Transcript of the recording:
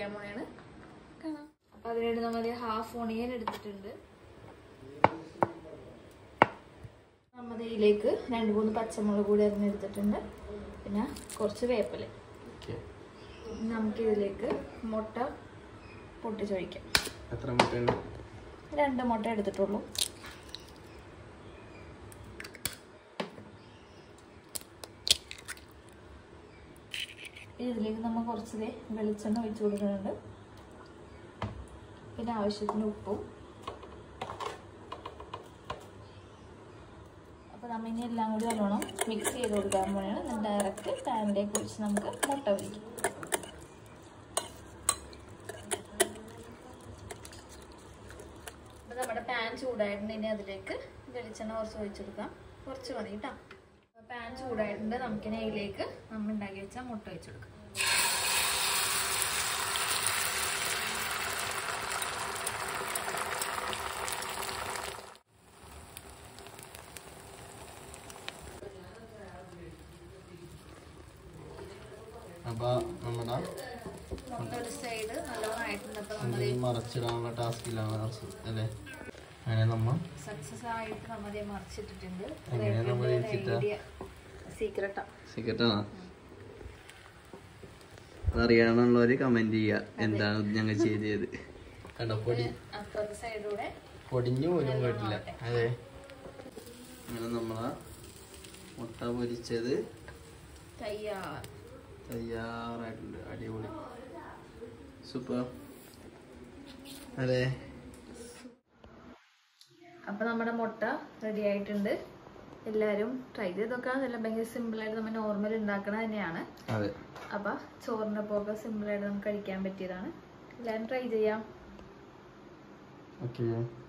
ചെയ്യാൻ പോണെയാണ് കാണാം അപ്പൊ അതിനുവേണ്ടി നമ്മൾ ഹാഫ് ഓണിയൻ എടുത്തിട്ടുണ്ട് നമ്മൾ ഇതിലേക്ക് രണ്ട് മൂന്ന് പച്ചമുളക് കൂടി അരിഞ്ഞെടുത്തിട്ടുണ്ട് പിന്നെ കുറച്ച് വേപ്പില ഓക്കെ നമുക്ക് ഇതിലേക്ക് മുട്ട പൊട്ടിച്ചൊഴിക്കാം എത്ര മുട്ടയുണ്ട് രണ്ട് മുട്ട എടുത്തിട്ടുള്ളൂ ഇതിലേക്ക് നമ്മൾ കുറച്ച് ദേ വെളിച്ചെണ്ണ ഒഴിച്ചു കൊടുക്കുന്നുണ്ട് പിന്നെ ആവശ്യത്തിന് ഉപ്പും അപ്പോൾ നമ്മൾ ഇനി എല്ലാം കൂടി നല്ലോണം മിക്സ് ചെയ്ത് കൊടുക്കാൻ പോലെയാണ് ഡയറക്റ്റ് പാനിലേക്ക് ഒഴിച്ച് നമുക്ക് മുട്ട ഒഴിക്കും അപ്പോൾ നമ്മുടെ പാൻ ചൂടായിട്ടുണ്ട് ഇനി അതിലേക്ക് വെളിച്ചെണ്ണ കുറച്ച് ഒഴിച്ചു കൊടുക്കാം കുറച്ച് മതി കേട്ടോ പാൻ ചൂടായിട്ടുണ്ട് നമുക്കിനി അതിലേക്ക് നമ്മൾ ഉണ്ടാക്കി വെച്ച മുട്ട വെച്ച് കൊടുക്കാം അപ്പൊ നമ്മുടെ മുട്ട ഒരു സൈഡ് നല്ലോണം ആയിട്ടുണ്ട് അപ്പോൾ നമ്മൾ ഇത് മറച്ചിടാനുള്ള ടാസ്കിലാണ് അല്ലേ അങ്ങനെ നമ്മ സക്സസ് ആയിട്ട് നമ്മൾ മറിച്ചിട്ടിട്ടുണ്ട് എങ്ങനെയാ നമ്മൾ ഇരിച്ചിട്ടാ? സീക്രട്ടാ സെക്രട്ടാണോ അതറിയാന്നുള്ളവര് കമന്റ് ചെയ്യുക എന്താണ് ഞങ്ങൾ ചെയ്തത് കണ്ടോ പൊടി അപ്പുറത്തെ സൈഡിലൂടെ പൊടിഞ്ഞു പോലും പോയിട്ടില്ല അതെ അങ്ങനെ നമ്മളെ മുട്ട പൊരിച്ചത് തയ്യാർ തയ്യാറായിട്ടുണ്ട് അടിപൊളി സൂപ്പർ അതെ അപ്പോൾ നമ്മുടെ മുട്ട റെഡി ആയിട്ടുണ്ട് എല്ലാവരും ട്രൈ ചെയ്ത് നോക്കാം എല്ലാം ഭയങ്കര സിമ്പിളായിട്ട് നമ്മൾ നോർമൽ ഉണ്ടാക്കണത് തന്നെയാണ് അതെ അപ്പോൾ ചോറിൻ്റെ ഒപ്പമൊക്കെ സിമ്പിളായിട്ട് നമുക്ക് കഴിക്കാൻ പറ്റിയതാണ് എല്ലാവരും ട്രൈ ചെയ്യാം ഓക്കെ